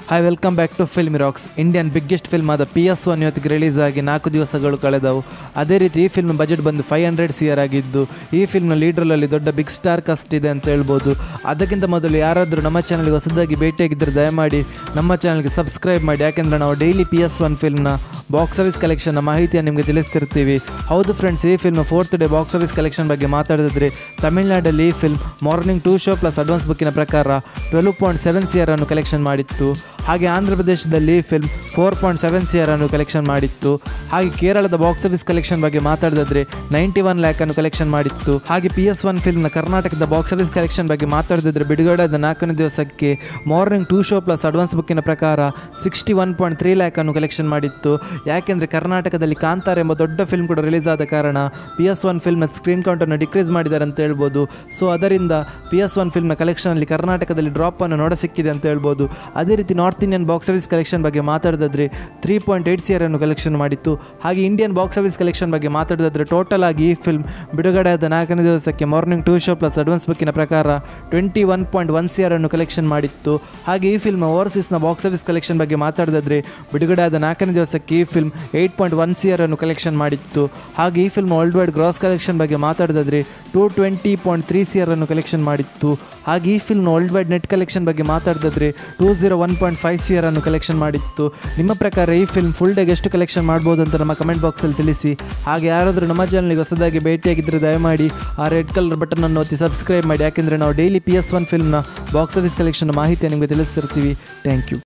hi welcome back to film rocks Indian biggest film ಆದ P S one ಇವತ್ತಿಗೆ release ಆಗಿ ನಾಲ್ಕು ದಿವಸಗಳು ಕಳೆದವು ಅದೇ ರೀತಿ ಈ ಫಿಲ್ಮ್ ಬಜೆಟ್ ಬಂದು ಫೈವ್ ಹಂಡ್ರೆಡ್ ಸಿ ಆರ್ ಆಗಿದ್ದು ಈ ಫಿಲ್ಮ್ನ ಲೀಡ್ರಲ್ಲಿ ದೊಡ್ಡ ಬಿಗ್ ಸ್ಟಾರ್ ಕಸ್ಟ್ ಇದೆ ಅಂತ ಹೇಳ್ಬೋದು ಅದಕ್ಕಿಂತ ಮೊದಲು ಯಾರಾದರೂ ನಮ್ಮ ಚಾನಲ್ಗೆ ಹೊಸದಾಗಿ ಭೇಟಿಯಾಗಿದ್ದರೆ ದಯಮಾಡಿ ನಮ್ಮ ಚಾನಲ್ಗೆ ಸಬ್ಸ್ಕ್ರೈಬ್ ಮಾಡಿ ಯಾಕೆಂದರೆ ನಾವು ಡೈಲಿ ಪಿ ಎಸ್ ಒನ್ ಫಿಲ್ಮ್ನ ಬಾಕ್ಸ್ ಆಫೀಸ್ ಕಲೆಕ್ಷನ್ನ ಮಾಹಿತಿಯನ್ನು ನಿಮಗೆ ತಿಳಿಸ್ತಿರ್ತೀವಿ ಹೌದು ಫ್ರೆಂಡ್ಸ್ ಈ film fourth day box office collection ಬಗ್ಗೆ ಮಾತಾಡಿದ್ರೆ ತಮಿಳುನಾಡಲ್ಲಿ ಈ film morning two show plus advance ಬುಕ್ಕಿನ ಪ್ರಕಾರ twelve point seven C R ಅನ್ನು ಕಲೆಕ್ಷನ್ ಮಾಡಿತ್ತು ಹಾಗೆ ಆಂಧ್ರ ಪ್ರದೇಶದಲ್ಲಿ ಈ film four point seven C R ಅನ್ನು ಕಲೆಕ್ಷನ್ ಮಾಡಿತ್ತು ಹಾಗೆ ಕೇರಳದ ಬಾಕ್ಸ್ ಆಫೀಸ್ ಕಲೆಕ್ಷನ್ ಬಗ್ಗೆ ಮಾತಾಡಿದ್ರೆ ನೈಂಟಿ ಒನ್ ಲ್ಯಾಕ್ ಅನ್ನು ಕಲೆಕ್ಷನ್ ಮಾಡಿತ್ತು ಹಾಗೆ ಪಿ ಎಸ್ ಒನ್ ಫಿಲ್ಮ್ನ ಕರ್ನಾಟಕದ ಬಾಕ್ಸ್ ಆಫೀಸ್ ಕಲೆಕ್ಷನ್ ಬಗ್ಗೆ ಮಾತಾಡಿದ್ರೆ ಬಿಡುಗಡೆಯಾದ ನಾಲ್ಕನೇ ದಿವಸಕ್ಕೆ morning two show plus advance ಬುಕ್ಕಿನ ಪ್ರಕಾರ sixty one point three lakh ಅನ್ನು ಕಲೆಕ್ಷನ್ ಮಾಡಿತ್ತು ಯಾಕೆಂದರೆ ಕರ್ನಾಟಕದಲ್ಲಿ ಕಾಂತಾರ ಎಂಬ ದೊಡ್ಡ ಫಿಲ್ಮ್ ಕೂಡ ರಿಲೀಸ್ ಆದ ಕಾರಣ ಪಿ ಎಸ್ ಒನ್ ಫಿಲ್ಮ್ನ ಸ್ಕ್ರೀನ್ ಕೌಂಟನ್ನು ಡಿಕ್ರೀಸ್ ಮಾಡಿದ್ದಾರೆ ಅಂತ ಹೇಳ್ಬೋದು ಸೊ ಅದರಿಂದ ಪಿ ಎಸ್ ಒನ್ ಫಿಲ್ಮ್ನ ಕಲೆಕ್ಷನಲ್ಲಿ ಕರ್ನಾಟಕದಲ್ಲಿ ಡ್ರಾಪನ್ನು ನೋಡ ಸಿಕ್ಕಿದೆ ಅಂತ ಹೇಳ್ಬೋದು ಅದೇ ರೀತಿ north Indian box office collection ಬಗ್ಗೆ ಮಾತಾಡಿದ್ರೆ three point eight C R ಅನ್ನು ಕಲೆಕ್ಷನ್ ಮಾಡಿತ್ತು ಹಾಗೆ ಇಂಡಿಯನ್ ಬಾಕ್ಸ್ ಆಫೀಸ್ ಕಲೆಕ್ಷನ್ ಬಗ್ಗೆ ಮಾತಾಡಿದ್ರೆ ಟೋಟಲ್ ಆಗಿ ಈ ಫಿಲ್ಮ್ ಬಿಡುಗಡೆಯಾದ ನಾಲ್ಕನೇ ದಿವಸಕ್ಕೆ morning two show plus advance ಬುಕ್ಕಿನ ಪ್ರಕಾರ twenty one point one C R ಅನ್ನು ಕಲೆಕ್ಷನ್ ಮಾಡಿತ್ತು ಹಾಗೆ ಈ ಫಿಲ್ಮ್ ಓವರ್ಸೀಸ್ನ ಬಾಕ್ಸ್ ಆಫೀಸ್ ಕಲೆಕ್ಷನ್ ಬಗ್ಗೆ ಮಾತಾಡಿದ್ರೆ ಬಿಡುಗಡೆಯಾದ ನಾಲ್ಕನೇ ದಿವಸಕ್ಕೆ ಈ film eight point one C R ಅನ್ನು ಕಲೆಕ್ಷನ್ ಮಾಡಿತ್ತು ಹಾಗೆ ಈ film world wide gross collection ಬಗ್ಗೆ ಮಾತಾಡಿದ್ರೆ two twenty point three C R ಅನ್ನು ಕಲೆಕ್ಷನ್ ಮಾಡಿತ್ತು ಹಾಗೆ ಈ film world wide net collection ಬಗ್ಗೆ ಮಾತಾಡಿದ್ರೆ two zero one point five C R ಅನ್ನು ಕಲೆಕ್ಷನ್ ಮಾಡಿತ್ತು ನಿಮ್ಮ ಪ್ರಕಾರ ಈ ಫಿಲ್ಮ್ ಫುಲ್ ಡೇಗೆ ಎಷ್ಟು ಕಲೆಕ್ಷನ್ ಮಾಡ್ಬೋದು ಅಂತ ನಮ್ಮ ಕಮೆಂಟ್ ಬಾಕ್ಸಲ್ಲಿ ತಿಳಿಸಿ ಹಾಗೆ ಯಾರಾದರೂ ನಮ್ಮ ಚಾನಲ್ಗೆ ಹೊಸದಾಗಿ ಭೇಟಿಯಾಗಿದ್ದರೆ ದಯಮಾಡಿ ಆ ರೆಡ್ ಕಲರ್ ಬಟನನ್ನು ಒತ್ತಿ ಸಬ್ಸ್ಕ್ರೈಬ್ ಮಾಡಿ ಯಾಕೆಂದರೆ ನಾವು ಡೈಲಿ ಪಿ ಎಸ್ ಒನ್ ಫಿಲ್ಮ್ನ ಬಾಕ್ಸ್ ಆಫೀಸ್ ಕಲೆಕ್ಷನ್ ಮಾಹಿತಿ ನಿಮಗೆ ತಿಳಿಸ್ತಿರ್ತೀವಿ ಥ್ಯಾಂಕ್ ಯು